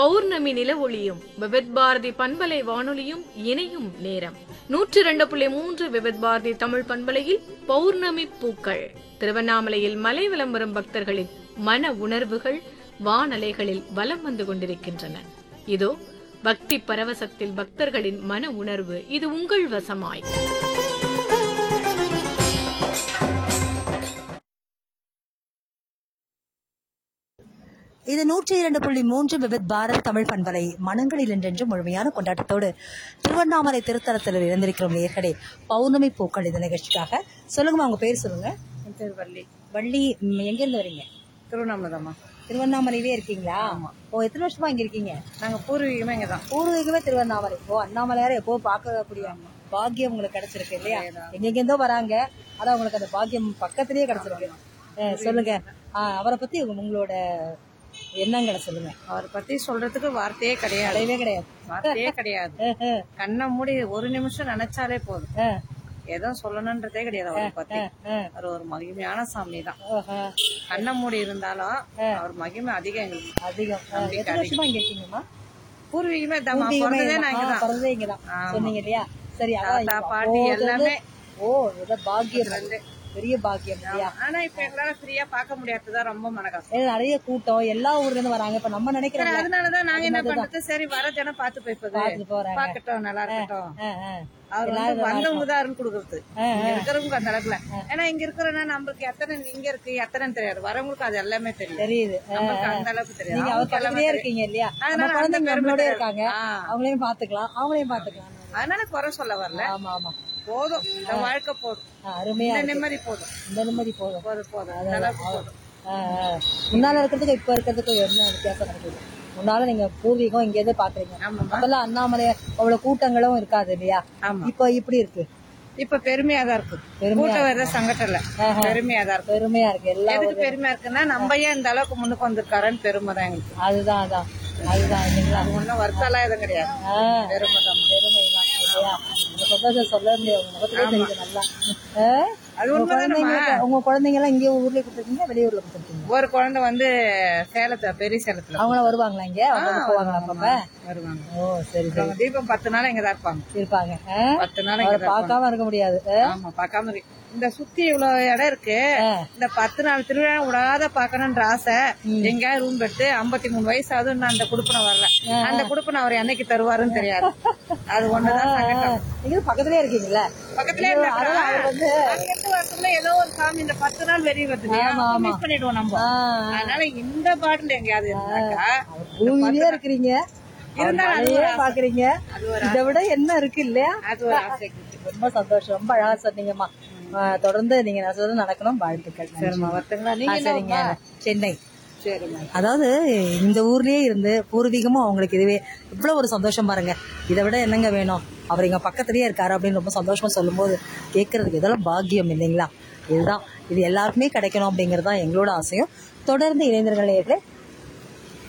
பௌர்ணமி நில ஒளியும் விவித் பாரதி பண்பலை வானொலியும் இணையும் நேரம் நூற்றி இரண்டு புள்ளி மூன்று விவித் பாரதி தமிழ் பண்பலையில் பௌர்ணமி பூக்கள் திருவண்ணாமலையில் மலை வலம் வரும் பக்தர்களின் மன உணர்வுகள் வானலைகளில் வலம் வந்து கொண்டிருக்கின்றன இதோ பக்தி பரவசத்தில் பக்தர்களின் மன உணர்வு இது உங்கள் வசமாய் இது நூற்றி இரண்டு புள்ளி மூன்று விவித் பாரத் தமிழ் பண்பலை மனங்களில் என்றென்று முழுமையான கொண்டாட்டத்தோடு திருவண்ணாமலை திருத்தலத்தில் இருந்திருக்கிறோம் நேர்களே பௌர்ணமி பூக்கள் இந்த நிகழ்ச்சிக்காக சொல்லுங்கம்மா உங்க பேர் சொல்லுங்க என் பேர் வள்ளி வள்ளி ம், எங்க இருந்து வரீங்க திருவண்ணாமலைதாம்மா திருவண்ணாமலையிலே இருக்கீங்களா ஓ எத்தனை வருஷமா இங்க இருக்கீங்க நாங்க பூர்வீகமே இங்க தான் பூர்வீகமே திருவண்ணாமலை ஓ அண்ணாமலையார எப்போ பார்க்கக்கூடிய பாக்கியம் உங்களுக்கு கிடைச்சிருக்கு இல்லையா எங்கெங்கிருந்தோ வராங்க ஆனா உங்களுக்கு அந்த பாக்கியம் பக்கத்திலேயே கிடைச்சிருக்கு அஹ், சொல்லுங்க ஆஹ், அவரை பத்தி உங்க- உங்களோட எண்ணங்களை சொல்லுங்க அவரை பத்தி சொல்றதுக்கு வார்த்தையே கிடையாது கிடையவே கிடையாது வார்த்தையே கிடையாது அஹ், அஹ், கண்ணை மூடி ஒரு நிமிஷம் நினைச்சாலே போதும் அஹ், ஏதோ சொல்லணுன்றதே கிடையாது அவரை பத்தி அஹ், அவர் ஒரு மகிமையான சாமி தான் அஹ், அஹ். கண்ணை மூடி இருந்தாலும் அவர் மகிமை அதிகம் எங்களுக்கு அதிகம் அஹ், எத்தனை வருஷமா இங்க இருக்கீங்கம்மா பூர்வீகமே தான் பூர்வீகமே பிறந்ததே இங்கதான். நான் ஆ, இங்கதான் பிறந்ததே இங்கதான் ஆமா. சொன்னீங்க இல்லையா சரி அதான் தாத்தா, இப்ப பாட்டி அப்போது எல்லாமே. ஓ இத பாக்கியம் அது. பெரிய பாக்கியம் இல்லையா ஆனா இப்ப எங்களால ஃப்ரீயா பார்க்க முடியாததுதான் ரொம்ப மனக்கஷ்டம் ஏன்னா நிறைய கூட்டம் எல்லா ஊர்ல இருந்து வராங்க இப்ப நம்ம சரி, நினைக்கிறோம் அதனாலதான் நாங்க என்ன பண்றது சரி வர ஜனம் பார்த்து போய்ப்பது பார்த்துட்டு போறாங்க பாக்கட்டும் நல்லா இருக்கட்டும் அஹ், அஹ். அவர் வந்து வந்தவங்க தான் அருள் கொடுக்கறது ஆ, இங்க இருக்கிறவங்க அந்த அளவுல ஏன்னா இங்க இருக்கிறனா நம்மளுக்கு எத்தனை இங்க இருக்கு எத்தனைன்னு தெரியாது வரவங்களுக்கு அது எல்லாமே தெரியும் தெரியுது அஹ், நம்மளுக்கு அந்த அளவுக்கு தெரியாது நீங்க அவர் அவங்களுக்கு எல்லாமே பக்கத்துலயே தெரியும். இருக்கீங்க இல்லையா அதனால நம்ம அந்த குழந்தைங்க பெருமை நம்மளோட தெரியாது. இருக்காங்க ஆ. அவங்களையும் பாத்துக்கலாம் அவங்களையும் பாத்துக்கலாம் அதனால குறை சொல்ல வரல ஆமா ஆமா போதும் இந்த வாழ்க்கை போதும் ஆ, அருமையா இந்த இருக்கு. நிம்மதி போதும் இந்த நிம்மதி போதும் போதும் போதும் இந்த அளவுக்கு போதும் ஆஹ், ஆஹ். முன்னால இருக்கிறதுக்கு இப்ப இருக்கிறதுக்கு என்ன வித்தியாசம் நடக்குது முன்னால நீங்க பூர்வீகம் இங்க இருந்து பாக்குறீங்க ஆமாம்மா. அப்பெல்லாம் அண்ணாமலை அவ்வளவு கூட்டங்களும் இருக்காது இல்லையா ஆமா இப்ப இப்படி இருக்கு இப்ப பெருமையா தான் இருக்கு பெருமையா கூட்டம் வர சங்கடம் இல்ல பெருமையா தான் இருக்கு பெருமையா இருக்கு எல்லா எதுக்கு பெருமையா இருக்குன்னா நம்ம ஏன் இந்த அளவுக்கு முன்னுக்கு வந்திருக்காருன்னு பெருமை தான் எங்களுக்கு அதுதான் அதான் அதுதான் இல்லைங்களா அது ஒண்ணும் வருத்தம்லாம் எதுவும் கிடையாது ஆஹ், பெருமை தான் பெருமைதான் இல்லையா இந்த சந்தோஷம் சொல்ல முடியாது உங்க முகத்திலே தெரியுது நல்லா ஆஹ்? அது உங்க உண்மைதானம்மா குழந்தைங்க உங்க குழந்தைங்க எல்லாம் இங்கே ஊர்லயே கொடுத்துருக்கீங்க வெளியூர்ல கொடுத்துருக்கீங்க ஒரு குழந்தை வந்து சேலத்துல பெரிய சேலத்துல அவங்களாம் வருவாங்களா இங்க அவங்க வந்து போவாங்களா அப்பப்ப வருவாங்க ஓ சரி சரி அவங்க தீபம் பத்து நாள் இங்க தான் இருப்பாங்க இருப்பாங்க ஆஹ்? பத்து நாள் இங்க அவரை தான் இருப்பாங்க. பார்க்காம இருக்க முடியாது ஆஹ்? ஆமா பார்க்காம இருக்கு. இந்த சுத்தி இவ்வளவு இடம் இருக்கு இந்த பத்து நாள் திருவிழா விடாத பாக்கணும்ன்ற ஆசை எங்கேயாவது ரூம் எடுத்து ஐம்பத்தி மூணு வயசு ஆகுது இன்னும் அந்த குடுப்பனை வரல அந்த குடுப்பனை அவர் என்னைக்கு தருவாருன்னு தெரியாது அது ஒண்ணுதான் சங்கடம் நீங்க பக்கத்துலயே இருக்கீங்களா பக்கத்துல அதான் அவர் வந்து அங்கிருந்து வரதுக்குள்ள ஏதோ ஒரு சாமி இந்த பத்து நாள் வெளியே வருது இல்லையா? ஆமா, ஆமா. மிஸ் பண்ணிடுவோம் நம்ம ஆஹ், அதனால இந்த பாட்டில் எங்கேயாவது இருந்தாக்கா பூமியிலே இருக்கிறீங்க இருந்தாலும் அது மழையே பாக்குறீங்க அது ஒரு இதை விட என்ன இருக்கு இல்லையா அது ஒரு ஆசை ரொம்ப சந்தோஷம் ரொம்ப அழகா சொன்னீங்கம்மா ஆஹ், தொடர்ந்து நீங்க நான் சொல்றது நடக்கணும் வாழ்த்துக்கள் சரிம்மா வரட்டுங்களா ஆ, நீங்க சரிங்க சென்னை சரிம்மா அதாவது இந்த ஊர்லயே இருந்து பூர்வீகமும் அவங்களுக்கு இதுவே இவ்வளவு ஒரு சந்தோஷம் பாருங்க இதை விட என்னங்க வேணும் அவர் எங்க பக்கத்துலயே இருக்காரு அப்படின்னு ரொம்ப சந்தோஷமா சொல்லும்போது கேட்கறதுக்கு இதெல்லாம் பாக்கியம் இல்லைங்களா இதுதான் இது எல்லாருக்குமே கிடைக்கணும் அப்படிங்கறது தான் எங்களோட ஆசையும் தொடர்ந்து இளைஞர்களே